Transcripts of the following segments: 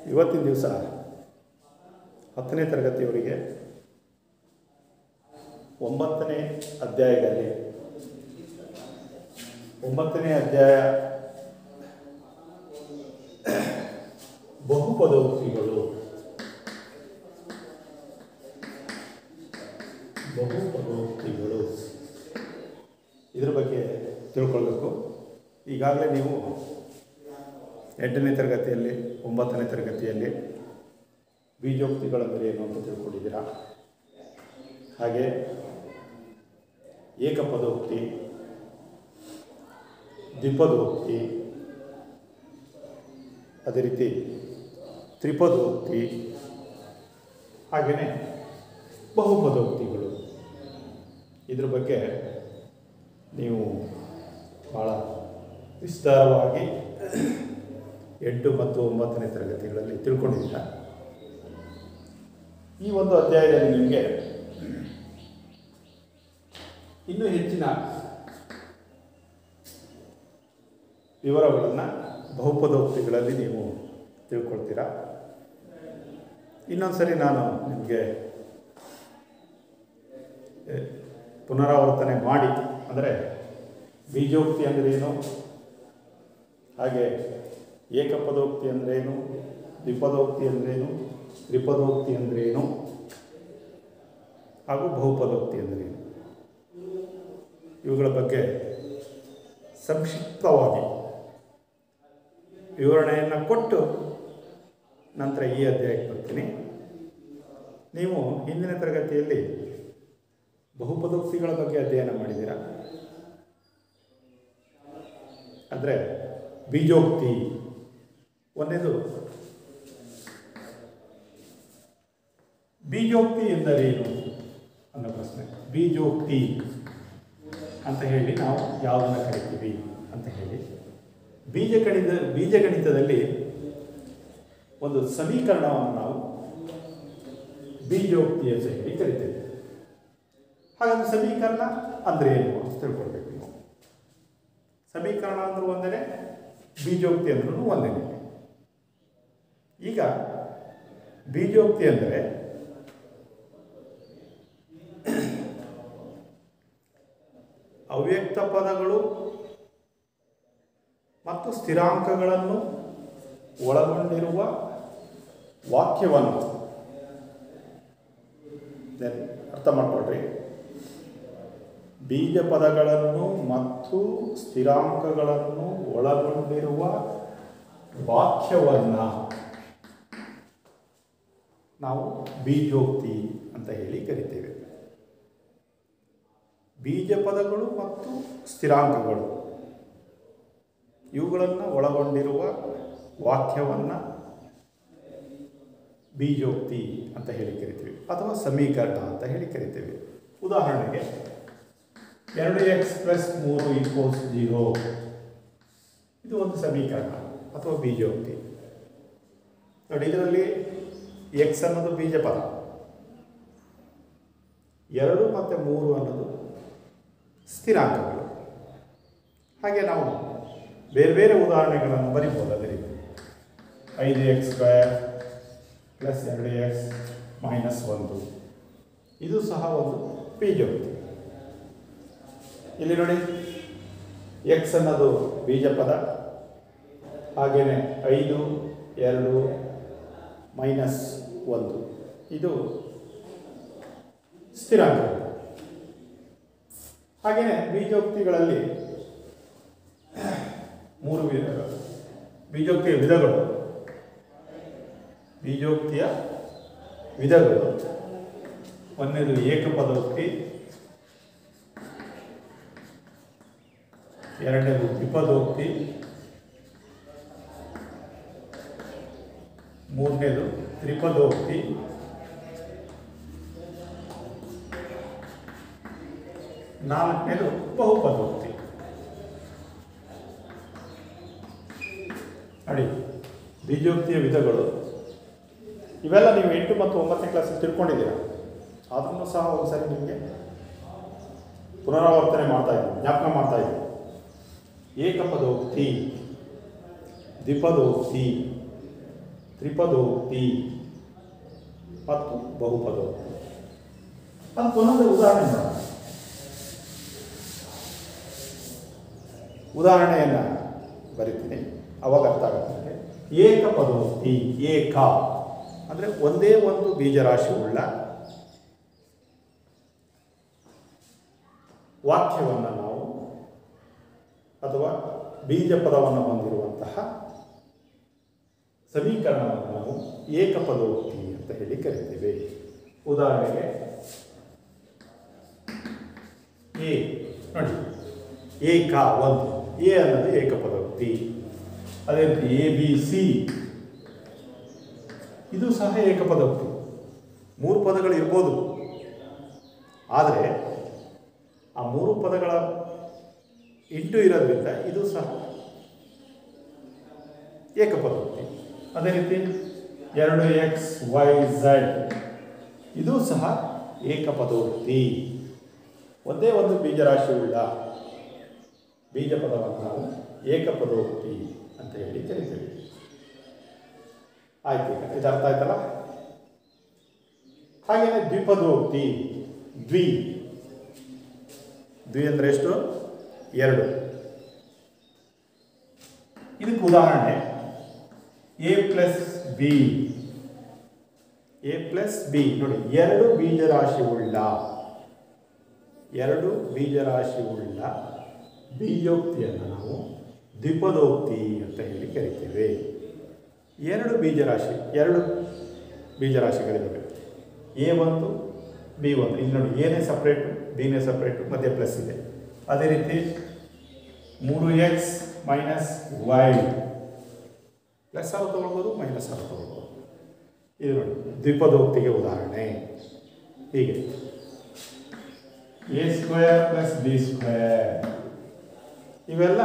ಇವತ್ತಿನ ದಿವಸ ಹತ್ತನೇ ತರಗತಿಯವರಿಗೆ ಒಂಬತ್ತನೇ ಅಧ್ಯಾಯದಲ್ಲಿ ಒಂಬತ್ತನೇ ಅಧ್ಯಾಯ ಬಹುಪದೋಕ್ತಿಗಳು ಬಹುಪದೋಕ್ತಿಗಳು ಇದ್ರ ಬಗ್ಗೆ ತಿಳ್ಕೊಳ್ಬೇಕು ಈಗಾಗಲೇ ನೀವು ಎಂಟನೇ ತರಗತಿಯಲ್ಲಿ ಒಂಬತ್ತನೇ ತರಗತಿಯಲ್ಲಿ ಬೀಜೋಕ್ತಿಗಳ ಮೇಲೆ ಏನು ಅಂತ ತಿಳ್ಕೊಂಡಿದ್ದೀರಾ ಹಾಗೆ ಏಕಪದೋಕ್ತಿ ದ್ವಿಪದೋಕ್ತಿ ಅದೇ ರೀತಿ ತ್ರಿಪದೋಕ್ತಿ ಹಾಗೆಯೇ ಬಹುಪದೋಕ್ತಿಗಳು ಇದ್ರ ಬಗ್ಗೆ ನೀವು ಭಾಳ ವಿಸ್ತಾರವಾಗಿ ಎಂಟು ಮತ್ತು ಒಂಬತ್ತನೇ ತರಗತಿಗಳಲ್ಲಿ ತಿಳ್ಕೊಂಡಿದ್ದೀರ ಈ ಒಂದು ಅಧ್ಯಾಯದಲ್ಲಿ ನಿಮಗೆ ಇನ್ನೂ ಹೆಚ್ಚಿನ ವಿವರಗಳನ್ನು ಬಹುಪದೋಕ್ತಿಗಳಲ್ಲಿ ನೀವು ತಿಳ್ಕೊಳ್ತೀರಾ ಇನ್ನೊಂದು ಸರಿ ನಾನು ನಿಮಗೆ ಎ, ಪುನರಾವರ್ತನೆ ಮಾಡಿ ಅಂದರೆ ಬೀಜೋಕ್ತಿ ಅಂದರೆ ಏನು ಹಾಗೆ ಏಕಪದೋಕ್ತಿ ಅಂದ್ರೇನು ದ್ವಿಪದೋಕ್ತಿ ಅಂದ್ರೇನು ತ್ರಿಪದೋಕ್ತಿ ಅಂದ್ರೇನು ಹಾಗೂ ಬಹುಪದೋಕ್ತಿ ಅಂದ್ರೇನು ಇವುಗಳ ಬಗ್ಗೆ ಸಂಕ್ಷಿಪ್ತವಾಗಿ ವಿವರಣೆಯನ್ನು ಕೊಟ್ಟು ನಂತರ ಈ ಅಧ್ಯಾಯಕ್ಕೆ ಬರ್ತೀನಿ ನೀವು ಹಿಂದಿನ ತರಗತಿಯಲ್ಲಿ ಬಹುಪದೋಕ್ತಿಗಳ ಬಗ್ಗೆ ಅಧ್ಯಯನ ಮಾಡಿದ್ದೀರಾ ಅಂದರೆ ಬೀಜೋಕ್ತಿ ಒಂದೇದು ಬೀಜೋಕ್ತಿ ಎಂದರೇನು ಅನ್ನೋ ಪ್ರಶ್ನೆ ಬೀಜೋಕ್ತಿ ಅಂತ ಹೇಳಿ ನಾವು ಯಾವುದನ್ನು ಕರಿತೀವಿ ಅಂತ ಹೇಳಿ ಬೀಜಗಣಿತ ಬೀಜಗಣಿತದಲ್ಲಿ ಒಂದು ಸಮೀಕರಣವನ್ನು ನಾವು ಬೀಜೋಕ್ತಿ ಅಂತ ಹೇಳಿ ಕರಿತೇವೆ ಹಾಗಾದ್ರೆ ಸಮೀಕರಣ ಅಂದರೆ ಏನು ಅಂತ ತಿಳ್ಕೊಳ್ಬೇಕು ನೀವು ಸಮೀಕರಣ ಅಂದ್ರೂ ಒಂದೇ ಬೀಜೋಕ್ತಿ ಅಂದ್ರೂ ಒಂದೇ ಈಗ ಬೀಜೋಕ್ತಿ ಅಂದರೆ ಅವ್ಯಕ್ತ ಪದಗಳು ಮತ್ತು ಸ್ಥಿರಾಂಕಗಳನ್ನು ಒಳಗೊಂಡಿರುವ ವಾಕ್ಯವನ್ನು then ಅರ್ಥ ಮಾಡ್ಕೊಳ್ರಿ ಬೀಜ ಪದಗಳನ್ನು ಮತ್ತು ಸ್ಥಿರಾಂಕಗಳನ್ನು ಒಳಗೊಂಡಿರುವ ವಾಕ್ಯವನ್ನು ನಾವು ಬೀಜೋಕ್ತಿ ಅಂತ ಹೇಳಿ ಕರಿತೇವೆ ಬೀಜ ಪದಗಳು ಮತ್ತು ಸ್ಥಿರಾಂಕಗಳು ಇವುಗಳನ್ನು ಒಳಗೊಂಡಿರುವ ವಾಕ್ಯವನ್ನು ಬೀಜೋಕ್ತಿ ಅಂತ ಹೇಳಿ ಕರಿತೀವಿ ಅಥವಾ ಸಮೀಕರಣ ಅಂತ ಹೇಳಿ ಕರಿತೇವೆ ಉದಾಹರಣೆಗೆ ಎರಡು ಎಕ್ಸ್ ಪ್ಲಸ್ ಮೂರು ಈಕ್ವಲ್ಸ್ ಜೀರೋ ಇದು ಒಂದು ಸಮೀಕರಣ ಅಥವಾ ಬೀಜೋಕ್ತಿ ನೋಡಿ ಇದರಲ್ಲಿ ಎಕ್ಸ್ ಅನ್ನೋದು ಬೀಜ ಪದ ಎರಡು ಮತ್ತು ಮೂರು ಅನ್ನೋದು ಸ್ಥಿರಾಂಕಗಳು ಹಾಗೆ ನಾವು ಬೇರೆ ಬೇರೆ ಉದಾಹರಣೆಗಳನ್ನು ಬರಿಬೋದು ಅದೇ ರೀತಿ ಐದು ಎಕ್ಸ್ ಸ್ಕ್ವೇರ್ ಪ್ಲಸ್ ಎರಡು ಎಕ್ಸ್ ಮೈನಸ್ ಒಂದು ಇದು ಸಹ ಒಂದು ಬೀಜೋಕ್ತಿ ಇಲ್ಲಿ ನೋಡಿ ಎಕ್ಸ್ ಅನ್ನೋದು ಬೀಜ ಪದ ಹಾಗೆಯೇ ಐದು ಎರಡು ಮೈನಸ್ ಒಂದು ಇದು ಸ್ಥಿರಾಂಕ ಹಾಗೆಯೇ ಬೀಜೋಕ್ತಿಗಳಲ್ಲಿ ಮೂರು ವಿಧ ಬೀಜೋಕ್ತಿಯ ವಿಧಗಳು ಬೀಜೋಕ್ತಿಯ ವಿಧಗಳು ಒಂದನೇದು ಏಕಪದೋಕ್ತಿ ಎರಡನೇದು ದ್ವಿಪದೋಕ್ತಿ ಮೂರನೇದು ತ್ರಿಪದೋಕ್ತಿ ನಾಲ್ಕನೇದು ಬಹುಪದೋಕ್ತಿ ನೋಡಿ ಬೀಜೋಕ್ತಿಯ ವಿಧಗಳು ಇವೆಲ್ಲ ನೀವು ಎಂಟು ಮತ್ತು ಒಂಬತ್ತನೇ ಕ್ಲಾಸಲ್ಲಿ ತಿಳ್ಕೊಂಡಿದ್ದೀರ ಅದನ್ನು ಸಹ ಒಂದ್ಸರಿ ನಿಮಗೆ ಪುನರಾವರ್ತನೆ ಮಾಡ್ತಾ ಇದ್ದೀನಿ ಜ್ಞಾಪಕ ಮಾಡ್ತಾ ಇದ್ದೀನಿ ಏಕಪದೋಕ್ತಿ ದ್ವಿಪದೋಕ್ತಿ ತ್ರಿಪದೋಕ್ತಿ ಮತ್ತು ಬಹುಪದೋಕ್ತಿ ಅದಕ್ಕೆ ಒಂದೊಂದು ಉದಾಹರಣೆ ಮಾಡೋಣ ಉದಾಹರಣೆಯನ್ನು ಬರಿತೀನಿ ಅವಾಗ ಅರ್ಥ ಆಗುತ್ತೆ ಏಕಪದೋಕ್ತಿ ಏಕ ಅಂದರೆ ಒಂದೇ ಒಂದು ಬೀಜರಾಶಿ ಉಳ್ಳ ವಾಕ್ಯವನ್ನು ನಾವು ಅಥವಾ ಬೀಜ ಪದವನ್ನು ಹೊಂದಿರುವಂತಹ ಸಮೀಕರಣವನ್ನು ನಾವು ಏಕಪದೋಕ್ತಿ ಅಂತ ಹೇಳಿ ಕರಿತೇವೆ ಉದಾಹರಣೆಗೆ ಎ ನೋಡಿ ಏಕ ಒಂದು ಎ ಅನ್ನೋದು ಏಕಪದೋಕ್ತಿ ಅದೇ ರೀತಿ ಎ ಬಿ ಸಿ ಇದು ಸಹ ಏಕಪದೋಕ್ತಿ ಮೂರು ಪದಗಳು ಇರ್ಬೋದು ಆದರೆ ಆ ಮೂರು ಪದಗಳ ಇಂಟು ಇರೋದ್ರಿಂದ ಇದು ಸಹ ಏಕಪದೋಕ್ತಿ ಅದೇ ರೀತಿ ಎರಡು ಎಕ್ಸ್ ವೈ ಝೆಡ್ ಇದು ಸಹ ಏಕಪದೋಕ್ತಿ ಒಂದೇ ಒಂದು ಬೀಜರಾಶಿಯುಳ್ಳ ಬೀಜ ಪದವನ್ನು ನಾವು ಏಕಪದೋಕ್ತಿ ಅಂತ ಹೇಳಿ ಕರಿತೇವೆ ಆಯ್ತು ಈಗ ಇದು ಅರ್ಥ ಆಯ್ತಲ್ಲ ಹಾಗೆಯೇ ದ್ವಿಪದೋಕ್ತಿ ದ್ವಿ ದ್ವಿ ಅಂದರೆ ಎಷ್ಟು ಎರಡು ಇದಕ್ಕೆ ಉದಾಹರಣೆ a plus b a plus b ನೋಡಿ ಎರಡು ಬೀಜರಾಶಿ ಉಳ್ಳ ಎರಡು ಬೀಜರಾಶಿ ಉಳ್ಳ ಬೀಜೋಕ್ತಿಯನ್ನು ನಾವು ದ್ವಿಪದೋಕ್ತಿ ಅಂತ ಹೇಳಿ ಕರಿತೇವೆ ಎರಡು ಬೀಜರಾಶಿ ಎರಡು ಬೀಜರಾಶಿಗಳಿದ್ದಾವೆ ಎ ಒಂದು ಬಿ ಒಂದು ಇಲ್ಲಿ ನೋಡಿ ಎನೇ ಸಪ್ರೇಟು ಬಿನೇ ಸಪ್ರೇಟು ಮತ್ತು ಪ್ಲಸ್ ಇದೆ ಅದೇ ರೀತಿ ಮೂರು ಎಕ್ಸ್ ಮೈನಸ್ ವೈ ಪ್ಲಸ್ ಆರು ತೊಗೊಳ್ಬೋದು ಮೈನಸ್ ಆರು ತೊಗೊಳ್ಬೋದು ಇದು ನೋಡಿ ದ್ವಿಪದೋಕ್ತಿಗೆ ಉದಾಹರಣೆ ಹೀಗೆ a square plus b square ಇವೆಲ್ಲ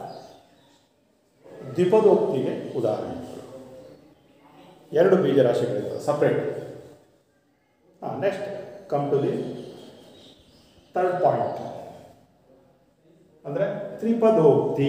ದ್ವಿಪದೋಕ್ತಿಗೆ ಉದಾಹರಣೆ ಎರಡು ಬೀಜರಾಶಿಗಳಿದ್ದಾವೆ ಸಪ್ರೇಟ್ ಹಾಂ next come to the third point ಅಂದರೆ ತ್ರಿಪದೋಕ್ತಿ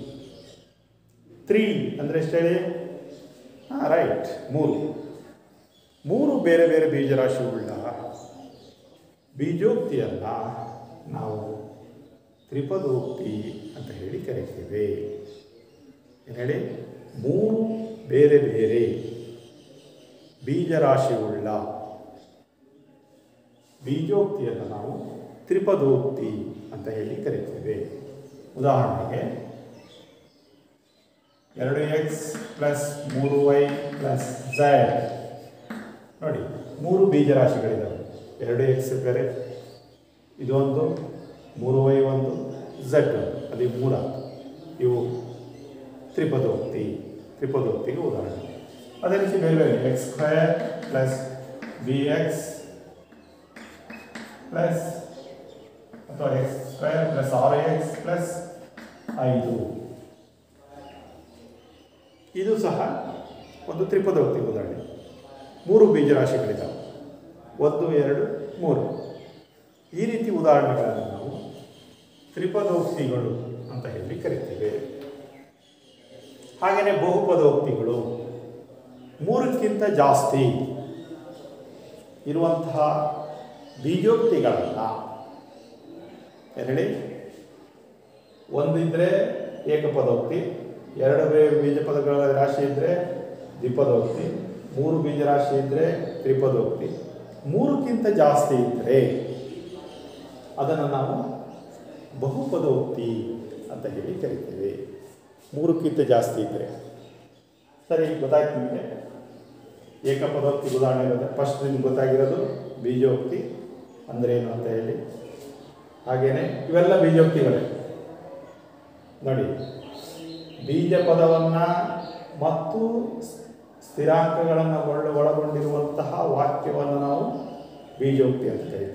ತ್ರೀ ಅಂದರೆ ಎಷ್ಟು ಹೇಳಿ ಹಾಂ ರೈಟ್ ಮೂರು ಮೂರು ಬೇರೆ ಬೇರೆ ಬೀಜರಾಶಿ ಉಳ್ಳ ಬೀಜೋಕ್ತಿಯನ್ನು ನಾವು ತ್ರಿಪದೋಕ್ತಿ ಅಂತ ಹೇಳಿ ಕರಿತೇವೆ ಏನು ಹೇಳಿ ಮೂರು ಬೇರೆ ಬೇರೆ ಬೀಜರಾಶಿ ಉಳ್ಳ ಬೀಜೋಕ್ತಿಯನ್ನು ನಾವು ತ್ರಿಪದೋಕ್ತಿ ಅಂತ ಹೇಳಿ ಕರಿತೇವೆ ಉದಾಹರಣೆಗೆ ಎರಡು ಎಕ್ಸ್ ಪ್ಲಸ್ ಮೂರು ವೈ ಪ್ಲಸ್ ಝೆಡ್ ನೋಡಿ ಮೂರು ಬೀಜರಾಶಿಗಳಿದ್ದಾವೆ ಎರಡು ಎಕ್ಸ್ ಬೇರೆ ಇದೊಂದು ಮೂರು ವೈ ಒಂದು ಝೆಡ್ ಒಂದು ಅಲ್ಲಿ ಮೂರ ಇವು ತ್ರಿಪದೋಕ್ತಿ ತ್ರಿಪದೋಕ್ತಿಗೆ ಉದಾಹರಣೆ ಅದೇ ರೀತಿ ಬೇರೆ ಬೇರೆ x square plus b x plus ಅಥವಾ x square plus r x plus ಐದು ಇದು ಸಹ ಒಂದು ತ್ರಿಪದೋಕ್ತಿ ಉದಾಹರಣೆ ಮೂರು ಬೀಜರಾಶಿಗಳಿದ್ದಾವೆ ಒಂದು ಎರಡು ಮೂರು ಈ ರೀತಿ ಉದಾಹರಣೆಗಳನ್ನು ನಾವು ತ್ರಿಪದೋಕ್ತಿಗಳು ಅಂತ ಹೇಳಿ ಕರಿತೇವೆ ಹಾಗೆಯೇ ಬಹುಪದೋಕ್ತಿಗಳು ಮೂರಕ್ಕಿಂತ ಜಾಸ್ತಿ ಇರುವಂತಹ ಬೀಜೋಕ್ತಿಗಳನ್ನು ಹೇಳಿ ಒಂದಿದ್ರೆ ಏಕಪದೋಕ್ತಿ ಎರಡು ಬೇ ಬೀಜ ಪದಗಳ ರಾಶಿ ಇದ್ದರೆ ದ್ವಿಪದೋಕ್ತಿ ಮೂರು ಬೀಜ ರಾಶಿ ಇದ್ದರೆ ತ್ರಿಪದೋಕ್ತಿ ಮೂರಕ್ಕಿಂತ ಜಾಸ್ತಿ ಇದ್ದರೆ ಅದನ್ನು ನಾವು ಬಹುಪದೋಕ್ತಿ ಅಂತ ಹೇಳಿ ಕರಿತೇವೆ ಮೂರಕ್ಕಿಂತ ಜಾಸ್ತಿ ಇದ್ದರೆ ಸರಿ ಗೊತ್ತಾಯ್ತು ನಿಮಗೆ ಏಕಪದೋಕ್ತಿ ಉದಾಹರಣೆ ಇರುತ್ತೆ ಫಸ್ಟ್ ನಿಮ್ಗೆ ಗೊತ್ತಾಗಿರೋದು ಬೀಜೋಕ್ತಿ ಅಂದರೆ ಏನು ಅಂತ ಹೇಳಿ ಹಾಗೆಯೇ ಇವೆಲ್ಲ ಬೀಜೋಕ್ತಿಗಳೇ ನೋಡಿ ಬೀಜ ಪದವನ್ನು ಮತ್ತು ಸ್ಥಿರಾಂಕಗಳನ್ನು ಒಳ ಒಳಗೊಂಡಿರುವಂತಹ ವಾಕ್ಯವನ್ನು ನಾವು ಬೀಜೋಕ್ತಿ ಅಂತ ಕರಿತೀವಿ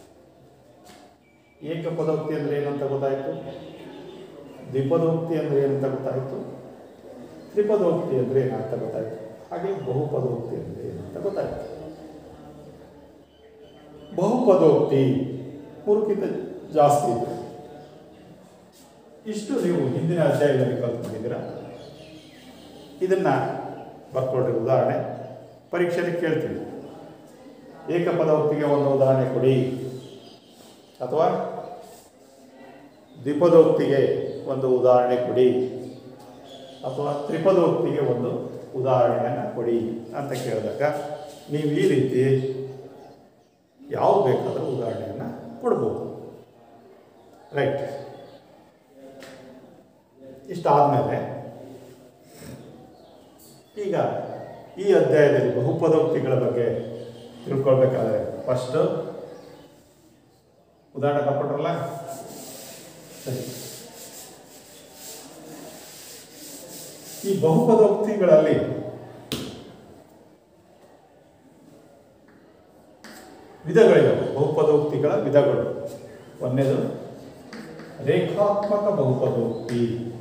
ಏಕಪದೋಕ್ತಿ ಅಂದರೆ ಏನಂತ ಗೊತ್ತಾಯಿತು ದ್ವಿಪದೋಕ್ತಿ ಅಂದರೆ ಏನಂತ ಗೊತ್ತಾಯಿತು ತ್ರಿಪದೋಕ್ತಿ ಅಂದರೆ ಏನಂತ ಗೊತ್ತಾಯಿತು ಹಾಗೆ ಬಹುಪದೋಕ್ತಿ ಅಂದರೆ ಏನಂತ ಗೊತ್ತಾಯಿತು ಬಹುಪದೋಕ್ತಿ ಮೂರಕ್ಕಿಂತ ಜಾಸ್ತಿ ಇದೆ ಇಷ್ಟು ನೀವು ಹಿಂದಿನ ಅಧ್ಯಾಯದಲ್ಲಿ ಕಲ್ತ್ಕೊಂಡಿದ್ದೀರಾ ಇದನ್ನು ಬರ್ಕೊಳ್ರಿ ಉದಾಹರಣೆ ಪರೀಕ್ಷೆಯಲ್ಲಿ ಕೇಳ್ತೀವಿ ಏಕಪದೋಕ್ತಿಗೆ ಒಂದು ಉದಾಹರಣೆ ಕೊಡಿ ಅಥವಾ ದ್ವಿಪದೋಕ್ತಿಗೆ ಒಂದು ಉದಾಹರಣೆ ಕೊಡಿ ಅಥವಾ ತ್ರಿಪದೋಕ್ತಿಗೆ ಒಂದು ಉದಾಹರಣೆಯನ್ನು ಕೊಡಿ ಅಂತ ಕೇಳಿದಾಗ ನೀವು ಈ ರೀತಿ ಯಾವ್ದು ಬೇಕಾದರೂ ಉದಾಹರಣೆಯನ್ನು ಕೊಡ್ಬೋದು ರೈಟ್ ಇಷ್ಟಾದಮೇಲೆ ಈಗ ಈ ಅಧ್ಯಾಯದಲ್ಲಿ ಬಹುಪದೋಕ್ತಿಗಳ ಬಗ್ಗೆ ತಿಳ್ಕೊಳ್ಬೇಕಾದ್ರೆ ಫಸ್ಟು ಉದಾಹರಣೆ ಬರ್ಕೊಟ್ರಲ್ಲ ಸರಿ ಈ ಬಹುಪದೋಕ್ತಿಗಳಲ್ಲಿ ವಿಧಗಳಿವೆ ಬಹುಪದೋಕ್ತಿಗಳ ವಿಧಗಳು ಒಂದನೇದು ರೇಖಾತ್ಮಕ ಬಹುಪದೋಕ್ತಿ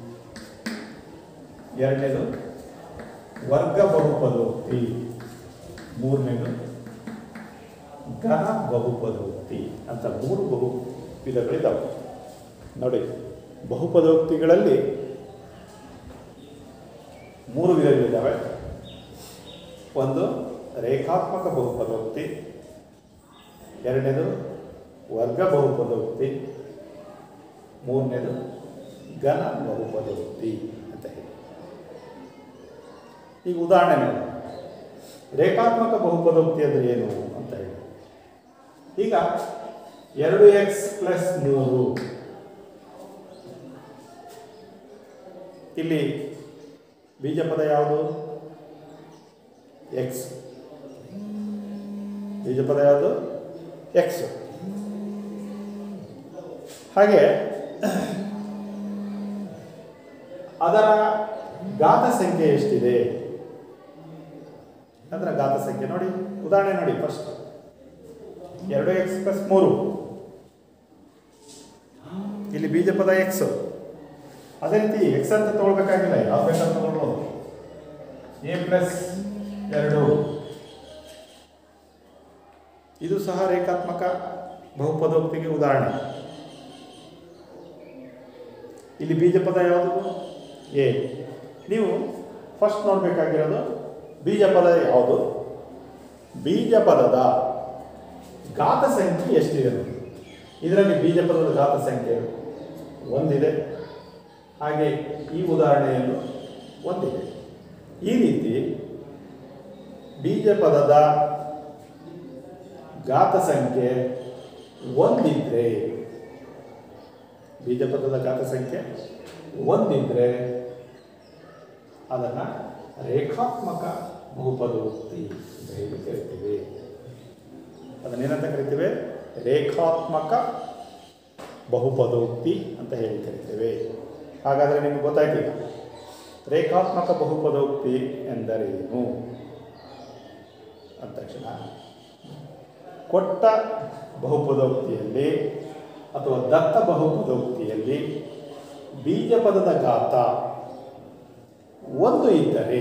ಎರಡನೇದು ವರ್ಗ ಬಹುಪದೋಕ್ತಿ ಮೂರನೇದು ಘನ ಬಹುಪದೋಕ್ತಿ ಅಂತ ಮೂರು ಬಹು ವಿಧಗಳಿದ್ದಾವೆ ನೋಡಿ ಬಹುಪದೋಕ್ತಿಗಳಲ್ಲಿ ಮೂರು ವಿಧಗಳಿದ್ದಾವೆ ಒಂದು ರೇಖಾತ್ಮಕ ಬಹುಪದೋಕ್ತಿ ಎರಡನೇದು ವರ್ಗ ಬಹುಪದೋಕ್ತಿ ಮೂರನೇದು ಘನ ಬಹುಪದೋಕ್ತಿ ಅಂತ ಹೇಳಿ ಈಗ ಉದಾಹರಣೆ ನೋಡಿ ರೇಖಾತ್ಮಕ ಬಹುಪದೋಕ್ತಿ ಅಂದರೆ ಏನು ಅಂತ ಹೇಳಿ ಈಗ ಎರಡು ಎಕ್ಸ್ ಪ್ಲಸ್ ಮೂರು ಇಲ್ಲಿ ಬೀಜಪದ ಯಾವುದು ಎಕ್ಸ್ ಬೀಜಪದ ಯಾವುದು ಎಕ್ಸ್ ಹಾಗೆ ಅದರ ಘಾತ ಸಂಖ್ಯೆ ಎಷ್ಟಿದೆ ಅದರ ಘಾತ ಸಂಖ್ಯೆ ನೋಡಿ ಉದಾಹರಣೆ ನೋಡಿ ಫಸ್ಟ್ ಎರಡು ಎಕ್ಸ್ ಪ್ಲಸ್ ಮೂರು ಇಲ್ಲಿ ಬೀಜಪದ ಎಕ್ಸ್ ಅದೇ ರೀತಿ ಎಕ್ಸ್ ಅಂತ ತಗೊಳ್ಬೇಕಾಗಿಲ್ಲ ಯಾವ್ದು ಬೇಕಾದ್ರೂ ತಗೊಳ್ಬೋದು ಎ ಪ್ಲಸ್ ಎರಡು ಇದು ಸಹ ರೇಖಾತ್ಮಕ ಬಹುಪದೋಕ್ತಿಗೆ ಉದಾಹರಣೆ ಇಲ್ಲಿ ಬೀಜಪದ ಯಾವುದು ಎ ನೀವು ಫಸ್ಟ್ ನೋಡಬೇಕಾಗಿರೋದು ಬೀಜಪದ ಯಾವುದು ಬೀಜಪದದ ಘಾತ ಸಂಖ್ಯೆ ಎಷ್ಟಿದೆ ನೋಡಿ. ಇದರಲ್ಲಿ ಬೀಜಪದದ ಘಾತ ಸಂಖ್ಯೆ ಒಂದಿದೆ ಹಾಗೆ ಈ ಉದಾಹರಣೆಯಲ್ಲೂ ಒಂದಿದೆ ಈ ರೀತಿ ಬೀಜಪದದ ಘಾತ ಸಂಖ್ಯೆ ಒಂದಿದ್ರೆ ಬೀಜಪದದ ಘಾತ ಸಂಖ್ಯೆ ಒಂದಿದ್ರೆ ಅದನ್ನು ರೇಖಾತ್ಮಕ ಬಹುಪದೋಕ್ತಿ ಅಂತ ಹೇಳಿ ಕರಿತೀವಿ ಅದನ್ನೇನಂತ ಕರಿತೇವೆ ರೇಖಾತ್ಮಕ ಬಹುಪದೋಕ್ತಿ ಅಂತ ಹೇಳಿ ಕರಿತೇವೆ ಹಾಗಾದರೆ ನಿಮಗೆ ಗೊತ್ತಾಯ್ತೀಗ ರೇಖಾತ್ಮಕ ಬಹುಪದೋಕ್ತಿ ಎಂದರೇನು ಅಂದ ತಕ್ಷಣ ಕೊಟ್ಟ ಬಹುಪದೋಕ್ತಿಯಲ್ಲಿ ಅಥವಾ ದತ್ತ ಬಹುಪದೋಕ್ತಿಯಲ್ಲಿ ಬೀಜಪದದ ಘಾತ ಒಂದು ಇದ್ದರೆ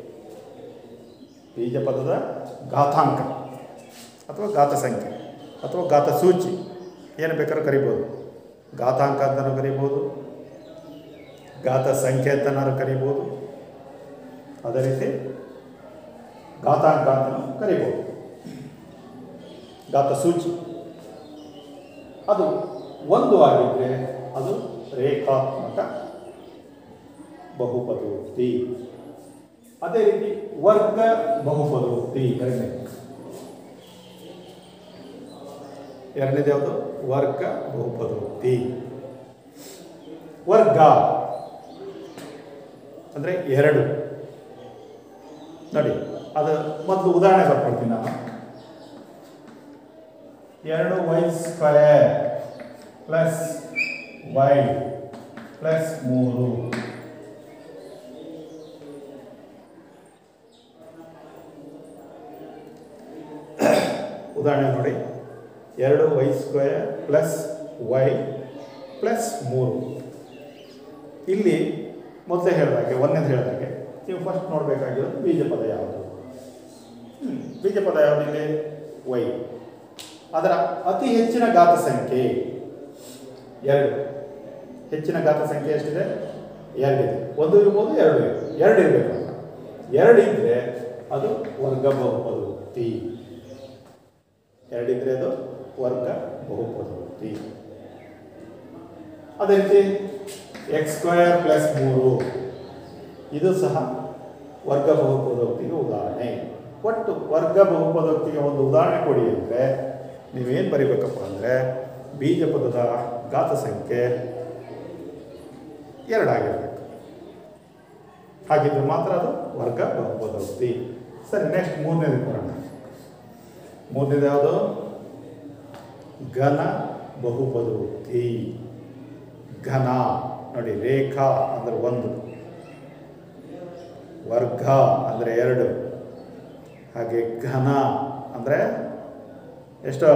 ಬೀಜಪದದ ಘಾತಾಂಕ ಅಥವಾ ಘಾತ ಸಂಖ್ಯೆ ಅಥವಾ ಘಾತ ಸೂಚಿ ಏನು ಬೇಕಾದ್ರೂ ಕರಿಬೋದು ಘಾತಾಂಕ ಅಂತಲೂ ಕರಿಬೋದು ಘಾತ ಸಂಖ್ಯೆ ಅಂತನಾದ್ರು ಕರಿಬೋದು ಅದೇ ರೀತಿ ಘಾತಾಂಕ ಅಂತಲೂ ಕರಿಬೋದು ಘಾತ ಸೂಚಿ ಅದು ಒಂದು ಆಗಿದ್ದರೆ ಅದು ರೇಖಾತ್ಮಕ ಬಹುಪದೋಕ್ತಿ ಅದೇ ರೀತಿ ವರ್ಗ ಬಹುಪದೋಕ್ತಿ ಎರಡನೇ ಎರಡನೇದು ಯಾವುದು ವರ್ಗ ಬಹುಪದೋಕ್ತಿ ವರ್ಗ ಅಂದರೆ ಎರಡು ನೋಡಿ ಅದು ಮೊದಲು ಉದಾಹರಣೆ ಬರ್ಕೊಳ್ತೀನಿ ನಾನು ಎರಡು y square plus y plus ಮೂರು ಉದಾಹರಣೆ ನೋಡಿ ಎರಡು y square plus y plus ಮೂರು ಇಲ್ಲಿ ಮೊದಲೇ ಹೇಳಿದಾಗೆ ಒಂದನೇದು ಹೇಳಿದಾಗೆ ನೀವು ಫಸ್ಟ್ ನೋಡಬೇಕಾಗಿರೋದು ಬೀಜಪದ ಯಾವುದು ಹ್ಮ್, ಬೀಜಪದ ಯಾವುದು ಇಲ್ಲಿ ವೈ ಅದರ ಅತಿ ಹೆಚ್ಚಿನ ಘಾತ ಸಂಖ್ಯೆ ಎರಡು ಹೆಚ್ಚಿನ ಘಾತ ಸಂಖ್ಯೆ ಎಷ್ಟಿದೆ ಎರಡಿದೆ ಒಂದು ಇರ್ಬೋದು ಎರಡು ಇರ್ಬೋದು ಎರಡು ಇರಬೇಕು ಎರಡಿದ್ರೆ ಅದು ವರ್ಗ ಬಹುಪದೋಕ್ತಿ ಎರಡಿದ್ರೆ ಅದು ವರ್ಗ ಬಹುಪದೋಕ್ತಿ ಅದೇ ರೀತಿ ಎಕ್ಸ್ ಸ್ಕ್ವಯರ್ ಪ್ಲಸ್ ಮೂರು ಇದು ಸಹ ವರ್ಗ ಬಹುಪದೋಕ್ತಿಗೆ ಉದಾಹರಣೆ ಒಟ್ಟು ವರ್ಗ ಬಹುಪದೋಕ್ತಿಗೆ ಒಂದು ಉದಾಹರಣೆ ಕೊಡಿ ಅಂದರೆ ನೀವೇನು ಬರಿಬೇಕಪ್ಪ ಅಂದರೆ ಬೀಜ ಪದದ ಘಾತ ಸಂಖ್ಯೆ ಎರಡಾಗಿರಬೇಕು ಹಾಗಿದ್ರೆ ಮಾತ್ರ ಅದು ವರ್ಗ ಬಹುಪದೋಕ್ತಿ ಸರಿ ನೆಕ್ಸ್ಟ್ ಮೂರನೇದು ಬರೋಣ ಮೂರನೇದು ಯಾವುದು ಘನ ಬಹುಪದೋಕ್ತಿ ಘನ ನೋಡಿ ರೇಖಾ ಅಂದರೆ ಒಂದು ವರ್ಗ ಅಂದರೆ ಎರಡು ಹಾಗೆ ಘನ ಅಂದರೆ ಎಷ್ಟು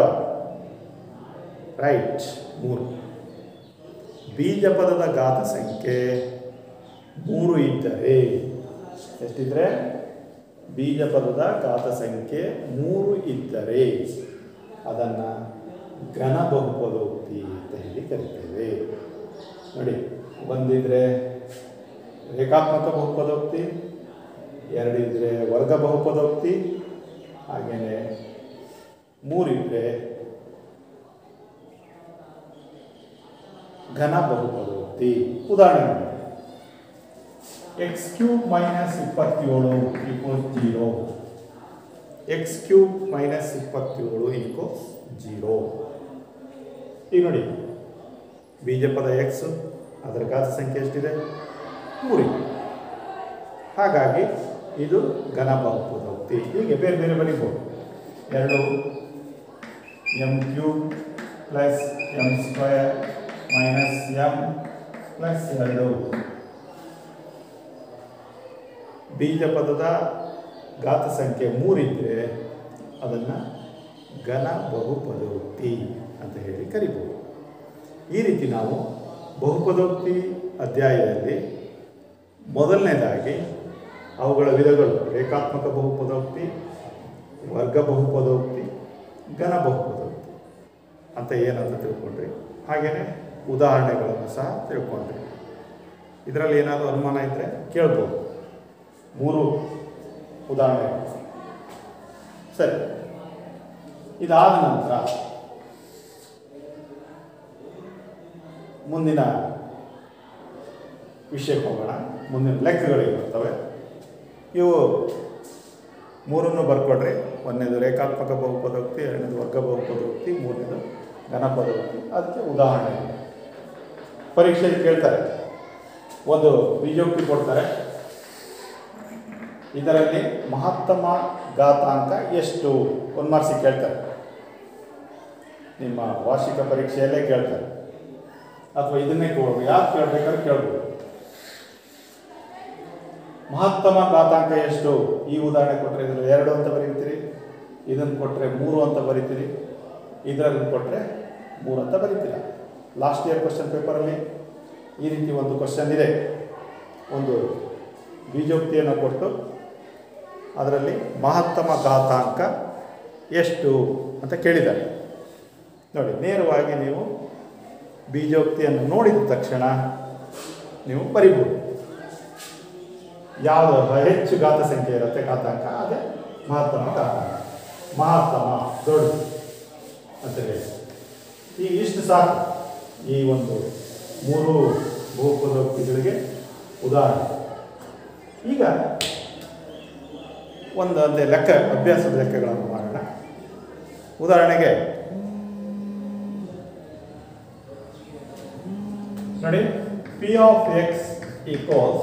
ರೈಟ್ ಮೂರು ಬೀಜ ಪದದ ಘಾತ ಸಂಖ್ಯೆ ಮೂರು ಇದ್ದರೆ ಎಷ್ಟಿದ್ರೆ ಬೀಜ ಪದದ ಘಾತ ಸಂಖ್ಯೆ ಮೂರು ಇದ್ದರೆ ಅದನ್ನು ಘನ ಬಹುಪದೋಕ್ತಿ ಅಂತ ಹೇಳಿ ಕರಿತೇವೆ ನೋಡಿ ಒಂದಿದ್ರೆ ರೇಖಾತ್ಮಕ ಬಹುಪದೋಕ್ತಿ ಎರಡಿದ್ರೆ ವರ್ಗ ಬಹುಪದೋಕ್ತಿ ಹಾಗೆಯೇ ಮೂರಿದ್ರೆ ಘನ ಬಹುಪದೋಕ್ತಿ ಉದಾಹರಣೆ ಎಕ್ಸ್ ಕ್ಯೂಬ್ ಮೈನಸ್ ಇಪ್ಪತ್ತೇಳು equal zero x cube minus ಇಪ್ಪತ್ತೇಳು ಈಕ್ವಲ್ ಜೀರೋ ಈಗ ನೋಡಿ ಬೀಜಪದ ಎಕ್ಸ್ ಅದರ ಘಾತ ಸಂಖ್ಯೆ ಎಷ್ಟಿದೆ ಮೂರಿದೆ ಹಾಗಾಗಿ ಇದು ಘನ ಬಹುಪದೋಕ್ತಿ ಹೀಗೆ ಬೇರೆ ಬೇರೆ ಬರೀಬೋದು ಎರಡು m cube plus m square minus m plus ಎರಡು ಬೀಜ ಪದದ ಘಾತ ಸಂಖ್ಯೆ ಮೂರಿದ್ದರೆ ಅದನ್ನು ಘನ ಬಹುಪದೋಕ್ತಿ ಅಂತ ಹೇಳಿ ಕರಿಬೋದು ಈ ರೀತಿ ನಾವು ಬಹುಪದೋಕ್ತಿ ಅಧ್ಯಾಯದಲ್ಲಿ ಮೊದಲನೇದಾಗಿ ಅವುಗಳ ವಿಧಗಳು ರೇಖಾತ್ಮಕ ಬಹುಪದೋಕ್ತಿ ವರ್ಗ ಬಹುಪದೋಕ್ತಿ ಘನ ಬಹುಪದೋಕ್ತಿ ಅಂತ ಏನಂತ ತಿಳ್ಕೊಂಡ್ರಿ ಹಾಗೆಯೇ ಉದಾಹರಣೆಗಳನ್ನು ಸಹ ತಿಳ್ಕೊಂಡ್ರಿ ಇದರಲ್ಲಿ ಏನಾದರೂ ಅನುಮಾನ ಇದ್ದರೆ ಕೇಳ್ಬೋದು ಮೂರು ಉದಾಹರಣೆ ಸರಿ ಇದಾದ ನಂತರ ಮುಂದಿನ ವಿಷಯಕ್ಕೆ ಹೋಗೋಣ ಮುಂದಿನ ಲೆಕ್ಕಗಳಿಗೆ ಬರ್ತವೆ ಇವು ಮೂರನ್ನು ಬರ್ಕೊಡ್ರಿ ಒಂದನೇದು ರೇಖಾತ್ಮಕ ಬಹುಪದೋಕ್ತಿ ಎರಡನೇದು ವರ್ಗ ಬಹುಪದೋಕ್ತಿ ಮೂರನೇದು ಘನಪದೋಕ್ತಿ ಅದಕ್ಕೆ ಉದಾಹರಣೆ ಪರೀಕ್ಷೆಯಲ್ಲಿ ಕೇಳ್ತಾರೆ ಒಂದು ಬೀಜೋಕ್ತಿ ಕೊಡ್ತಾರೆ ಇದರಲ್ಲಿ ಮಹತ್ತಮ ಘಾತಾಂಕ ಎಷ್ಟು ಒಂದು ಮಾರ್ಕ್ಸಿಗೆ ಕೇಳ್ತಾರೆ ನಿಮ್ಮ ವಾರ್ಷಿಕ ಪರೀಕ್ಷೆಯಲ್ಲೇ ಕೇಳ್ತಾರೆ ಅಥವಾ ಇದನ್ನೇ ಕೇಳ್ಬೋದು ಯಾರು ಕೇಳಬೇಕಾದ್ರೆ ಕೇಳ್ಬೋದು ಮಹತ್ತಮ ಘಾತಾಂಕ ಎಷ್ಟು ಈ ಉದಾಹರಣೆ ಕೊಟ್ಟರೆ ಇದರಲ್ಲಿ ಎರಡು ಅಂತ ಬರೀತೀರಿ ಇದನ್ನು ಕೊಟ್ಟರೆ ಮೂರು ಅಂತ ಬರೀತೀರಿ ಇದರಲ್ಲಿ ಕೊಟ್ಟರೆ ಮೂರು ಅಂತ ಬರೀತೀರ ಲಾಸ್ಟ್ ಇಯರ್ ಕ್ವಶನ್ ಪೇಪರಲ್ಲಿ ಈ ರೀತಿ ಒಂದು ಕ್ವಶನ್ ಇದೆ ಒಂದು ಬೀಜೋಕ್ತಿಯನ್ನು ಕೊಟ್ಟು ಅದರಲ್ಲಿ ಮಹತ್ತಮ ಘಾತಾಂಕ ಎಷ್ಟು ಅಂತ ಕೇಳಿದ್ದಾರೆ ನೋಡಿ ನೇರವಾಗಿ ನೀವು ಬೀಜೋಕ್ತಿಯನ್ನು ನೋಡಿದ ತಕ್ಷಣ ನೀವು ಬರಿಬೋದು ಯಾವುದು ಹೆಚ್ಚು ಘಾತ ಸಂಖ್ಯೆ ಇರುತ್ತೆ ಘಾತಾಂಕ ಅದೇ ಮಹತ್ತಮ ಘಾತಾಂಕ ಮಹತ್ತಮ ದೊಡ್ಡ ಅಂತ ಹೇಳಿ ಈಗ ಇಷ್ಟು ಸಾಕು ಈ ಒಂದು ಮೂರು ಬಹುಪದೋಕ್ತಿಗಳಿಗೆ ಉದಾಹರಣೆ ಈಗ ಒಂದು ಅಂತೆ ಲೆಕ್ಕ ಅಭ್ಯಾಸದ ಲೆಕ್ಕಗಳನ್ನು ಮಾಡೋಣ ಉದಾಹರಣೆಗೆ ನೋಡಿ ಪಿ ಆಫ್ ಎಕ್ಸ್ ಈಕ್ವಲ್ಸ್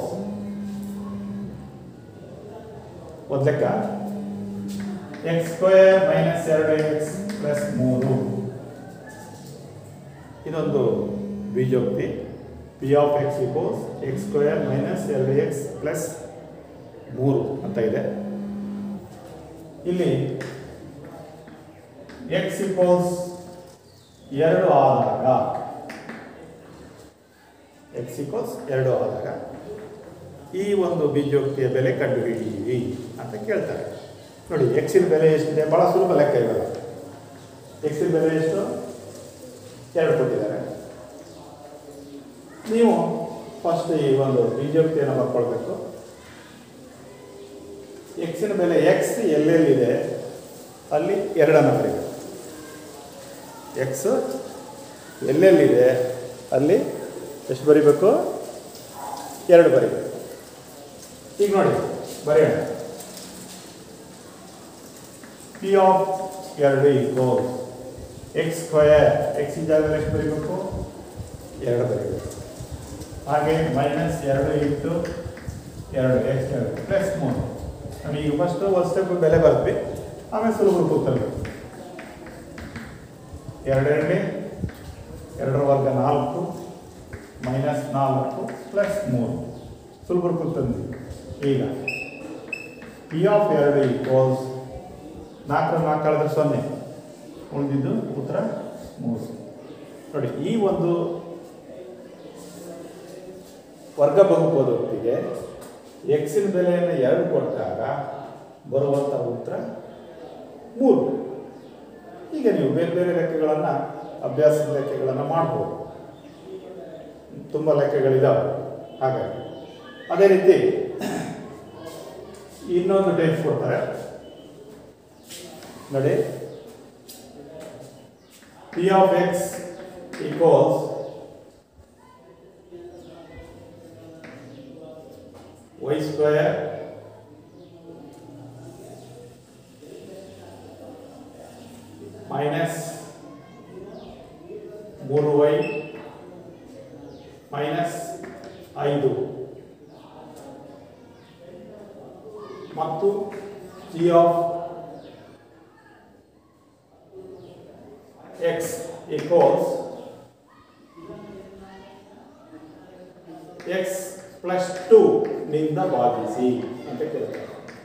ಒಂದು ಲೆಕ್ಕ ಎಕ್ಸ್ ಸ್ಕ್ವೇರ್ ಮೈನಸ್ ಎರಡು ಎಕ್ಸ್ ಪ್ಲಸ್ ಮೂರು ಇದೊಂದು ಬೀಜೋಕ್ತಿ p of x equals x square minus ಎರಡು ಎಕ್ಸ್ ಪ್ಲಸ್ ಮೂರು ಅಂತ ಇದೆ ಇಲ್ಲಿ ಎಕ್ಸ್ ಈಕ್ವಲ್ಸ್ ಎರಡು ಆದಾಗ ಎಕ್ಸ್ ಈಕ್ವಲ್ಸ್ ಎರಡು ಆದಾಗ ಈ ಒಂದು ಬೀಜೋಕ್ತಿಯ ಬೆಲೆ ಕಂಡುಹಿಡಿಯಿರಿ ಅಂತ ಕೇಳ್ತಾರೆ ನೋಡಿ ಎಕ್ಸಿನ ಬೆಲೆ ಎಷ್ಟಿದೆ ಭಾಳ ಸುಲಭ ಲೆಕ್ಕ ಇವೆಲ್ಲ ಎಕ್ಸಿನ ಬೆಲೆ ಎಷ್ಟು ಎರಡು ಕೊಟ್ಟಿದ್ದಾರೆ ನೀವು ಫಸ್ಟ್ ಈ ಒಂದು ಬೀಜೋಕ್ತಿಯನ್ನು ಬರ್ಕೊಳ್ಬೇಕು ಎಕ್ಸಿನ ಬೆಲೆ ಎಕ್ಸ್ ಎಲ್ಲೆಲ್ಲಿದೆ ಅಲ್ಲಿ ಎರಡನ್ನು ಬರೀಬೇಕು ಎಕ್ಸ್ ಎಲ್ಲೆಲ್ಲಿದೆ ಅಲ್ಲಿ ಎಷ್ಟು ಬರಿಬೇಕು ಎರಡು ಬರಿಬೇಕು ಈಗ ನೋಡಿ ಬರೆಯೋಣ ಪಿ ಆಫ್ ಎರಡು ಈಕ್ವಲ್ ಎಕ್ಸ್ ಸ್ಕ್ವಯರ್ ಎಕ್ಸ್ ಜಾಗದಲ್ಲಿ ಎಷ್ಟು ಬರೀಬೇಕು ಎರಡು ಬರೀಬೇಕು ಹಾಗೆ ಮೈನಸ್ ಎರಡು ಇಂಟು ಎರಡು ಎಕ್ಸ್ ಎರಡು ಪ್ಲಸ್ ಮೂರು ನಮಗೆ ಫಸ್ಟ್ ಒಂದು ಸ್ಟೆಪ್ ಬೆಲೆ ಬರ್ದ್ವಿ ಆಮೇಲೆ ಸುಲಭ ಕೂತರ್ಬೇಕು ಎರಡೆರಡೇ ಎರಡರ ವರ್ಗ ನಾಲ್ಕು ಮೈನಸ್ ನಾಲ್ಕು ಪ್ಲಸ್ ಮೂರು ಸುಲಭ ಕೂತಂದ್ವಿ ಈಗ ಪಿ ಆಫ್ ಎರಡು ಈಕ್ವಲ್ಸ್ ನಾಲ್ಕರ ನಾಲ್ಕು ಕಳೆದ್ರೆ ಸೊನ್ನೆ ಉಳಿದಿದ್ದು ಉತ್ತರ ಮೂರು ನೋಡಿ ಈ ಒಂದು ವರ್ಗ ಬಹುಪದೋಕ್ತಿಗೆ ಎಕ್ಸಿನ ಬೆಲೆಯನ್ನು ಎರಡು ಕೊಟ್ಟಾಗ ಬರುವಂಥ ಉತ್ತರ ಮೂರು ಈಗ ನೀವು ಬೇರೆ ಬೇರೆ ಲೆಕ್ಕಗಳನ್ನು ಅಭ್ಯಾಸದ ಲೆಕ್ಕಗಳನ್ನು ಮಾಡ್ಬೋದು ತುಂಬ ಲೆಕ್ಕಗಳಿದ್ದಾವೆ ಹಾಗಾಗಿ ಅದೇ ರೀತಿ ಇನ್ನೊಂದು ಟೈಪ್ ಕೊಡ್ತಾರೆ ನೋಡಿ p of x equals y square minus ಮೂರು ವೈ ಮೈನಸ್ ಐದು ಮತ್ತು g of x equals x plus two ನಿಂದ ಭಾಗಿಸಿ ಅಂತ ಕೇಳ್ತಾರೆ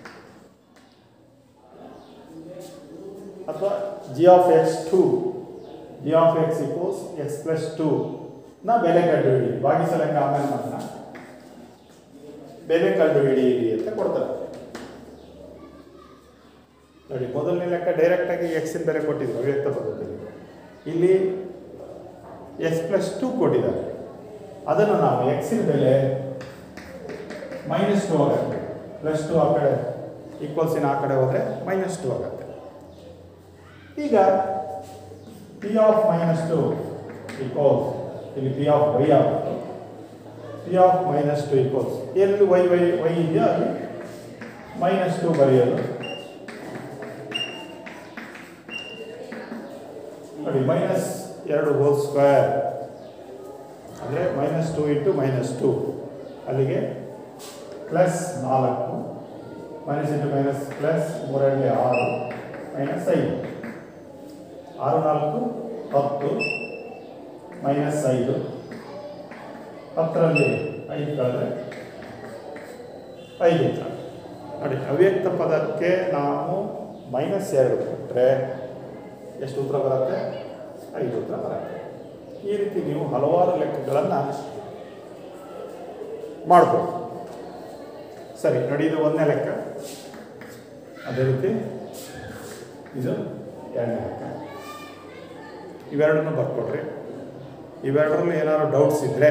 ಅಥವಾ g of x two g of x equals x plus two ನ ಬೆಲೆ ಕಂಡುಹಿಡಿ ಭಾಗಿಸಲೆಕ್ಕ ಆಮೇಲೆ ಮಾತ್ರ ಬೆಲೆ ಕಂಡುಹಿಡಿಯಿರಿ ಅಂತ ಕೊಡ್ತಾರೆ ನೋಡಿ ಮೊದಲನೇ ಲೆಕ್ಕ ಡೈರೆಕ್ಟಾಗಿ ಎಕ್ಸಿನ ಬೆಲೆ ಕೊಟ್ಟಿದ್ರು ಅವ್ಯಕ್ತ ಪದ್ಧತಿಯಲ್ಲಿ ಇಲ್ಲಿ ಎಕ್ಸ್ ಪ್ಲಸ್ ಟು ಕೊಟ್ಟಿದ್ದಾರೆ ಅದನ್ನು ನಾವು ಎಕ್ಸಿನ ಬೆಲೆ ಮೈನಸ್ ಟು ಆಗುತ್ತೆ ಪ್ಲಸ್ ಟು ಆ ಕಡೆ ಈಕ್ವಲ್ಸಿನ ಆ ಕಡೆ ಹೋದರೆ ಮೈನಸ್ ಟು ಆಗುತ್ತೆ ಈಗ p of minus two equals ಇಲ್ಲಿ ಪಿ ಆಫ್ ವೈ ಆಗುತ್ತೆ p of minus two equals ಎಲ್ಲಿ ವೈ ವೈ ವೈ ಇದೆಯೋ ಅಲ್ಲಿ ಮೈನಸ್ ಟು ಬರೆಯೋದು ನೋಡಿ ಮೈನಸ್ ಎರಡು ಹೋಲ್ ಸ್ಕ್ವೇರ್ ಅಂದರೆ minus two into minus two ಅಲ್ಲಿಗೆ ಪ್ಲಸ್ ನಾಲ್ಕು ಮೈನಸ್ ಇಂಟು ಮೈನಸ್ ಪ್ಲಸ್ ಮೂರರಲ್ಲಿ ಆರು ಮೈನಸ್ ಐದು ಆರು ನಾಲ್ಕು ಹತ್ತು ಮೈನಸ್ ಐದು ಹತ್ತರಲ್ಲಿ ಐದು ಕಳೆದ್ರೆ ಐದು ಉತ್ತರ ನೋಡಿ ಅವ್ಯಕ್ತ ಪದಕ್ಕೆ ನಾವು ಮೈನಸ್ ಎರಡು ಕೊಟ್ಟರೆ ಎಷ್ಟು ಉತ್ತರ ಬರುತ್ತೆ ಐದು ಉತ್ತರ ಬರುತ್ತೆ ಈ ರೀತಿ ನೀವು ಹಲವಾರು ಲೆಕ್ಕಗಳನ್ನು ಮಾಡ್ಬೋದು ಸರಿ ನೋಡಿ ಇದು ಒಂದನೇ ಲೆಕ್ಕ ಅದೇ ರೀತಿ ಇದು ಎರಡನೇ ಲೆಕ್ಕ ಇವೆರಡನ್ನು ಬರ್ಕೊಡ್ರಿ ಇವೆರಡರಲ್ಲಿ ಏನಾದ್ರು ಡೌಟ್ಸ್ ಇದ್ದರೆ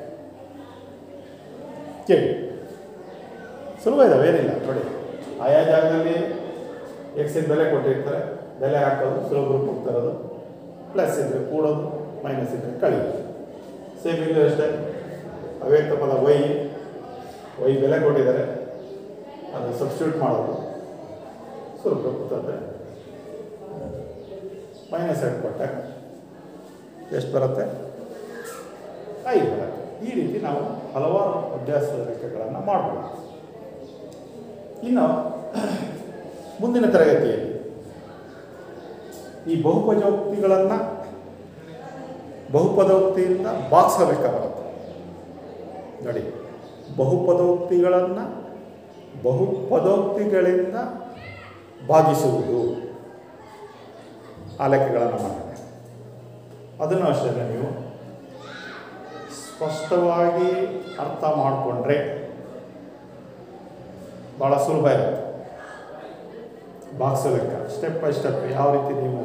ಕೇಳಿ ಸುಲಭ ಇದಾವೆ ಏನಿಲ್ಲ ನೋಡಿ ಆಯಾ ಜಾಗದಲ್ಲಿ ಎಕ್ಸಿನ ಬೆಲೆ ಕೊಟ್ಟಿರ್ತಾರೆ ಬೆಲೆ ಹಾಕೋದು ಸುಲಭ ರೂಪ ಹೋಗ್ತಾರೋದು ಪ್ಲಸ್ ಇದ್ದರೆ ಕೂಡೋದು ಮೈನಸ್ ಇದ್ದರೆ ಕಳೆಯೋದು ಸೇಮ್ ಇಲ್ಲೂ ಅಷ್ಟೇ ಅವ್ಯಕ್ತ ಪದ ವೈ ವೈ ಬೆಲೆ ಕೊಟ್ಟಿದ್ದಾರೆ ಅದು ಸಬ್ಸ್ಟಿಟ್ಯೂಟ್ ಮಾಡೋದು ಸ್ವಲ್ಪ ಕೂತಂತೆ ಮೈನಸ್ ಎರಡು ಕೊಟ್ಟಾಗ ಎಷ್ಟು ಬರುತ್ತೆ ಐದು ಬರುತ್ತೆ ಈ ರೀತಿ ನಾವು ಹಲವಾರು ಅಭ್ಯಾಸದ ಲೆಕ್ಕಗಳನ್ನು ಮಾಡ್ಬೋದು ಇನ್ನು ಮುಂದಿನ ತರಗತಿಯಲ್ಲಿ ಈ ಬಹುಪದೋಕ್ತಿಗಳನ್ನು ಬಹುಪದೋಕ್ತಿಯಿಂದ ಬಾಗಿಸಬೇಕಾಗುತ್ತೆ ನೋಡಿ ಬಹುಪದೋಕ್ತಿಗಳನ್ನು ಬಹುಪದೋಕ್ತಿಗಳಿಂದ ಭಾಗಿಸುವುದು ಆ ಲೆಕ್ಕಗಳನ್ನು ಮಾಡಿದೆ ಅದನ್ನು ಅಷ್ಟೇ ನೀವು ಸ್ಪಷ್ಟವಾಗಿ ಅರ್ಥ ಮಾಡಿಕೊಂಡ್ರೆ ಭಾಳ ಸುಲಭ ಇರುತ್ತೆ ಬಾಕ್ಸು ಲೆಕ್ಕ ಸ್ಟೆಪ್ ಬೈ ಸ್ಟೆಪ್ ಯಾವ ರೀತಿ ನೀವು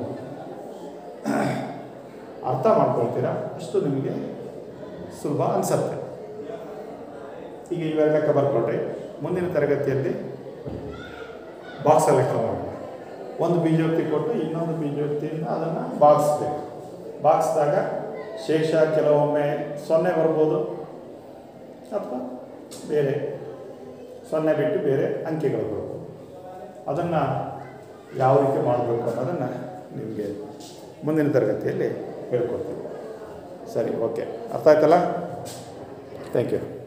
ಅರ್ಥ ಮಾಡ್ಕೊಳ್ತೀರಾ ಅಷ್ಟು ನಿಮಗೆ ಸುಲಭ ಅನಿಸುತ್ತೆ ಈಗ ಇವೆರಡು ಲೆಕ್ಕ ಬರ್ಕೊಳ್ರಿ ಮುಂದಿನ ತರಗತಿಯಲ್ಲಿ ಬಾಕ್ಸಲ್ಲಿ ಮಾಡಿ ಒಂದು ಬೀಜೋಕ್ತಿ ಕೊಟ್ಟು ಇನ್ನೊಂದು ಬೀಜೋಕ್ತಿಯಿಂದ ಅದನ್ನು ಬಾಗಿಸ್ಬೇಕು ಬಾಗಿಸಿದಾಗ ಶೇಷ ಕೆಲವೊಮ್ಮೆ ಸೊನ್ನೆ ಬರ್ಬೋದು ಅಥವಾ ಬೇರೆ ಸೊನ್ನೆ ಬಿಟ್ಟು ಬೇರೆ ಅಂಕೆಗಳು ಬರ್ಬೋದು ಅದನ್ನು ಯಾವ ರೀತಿ ಮಾಡಬೇಕು ಅನ್ನೋದನ್ನು ನಿಮಗೆ ಮುಂದಿನ ತರಗತಿಯಲ್ಲಿ ಹೇಳ್ಕೊಡ್ತೀನಿ ಸರಿ ಓಕೆ ಅರ್ಥ ಆಯ್ತಲ್ಲ ಥ್ಯಾಂಕ್ ಯು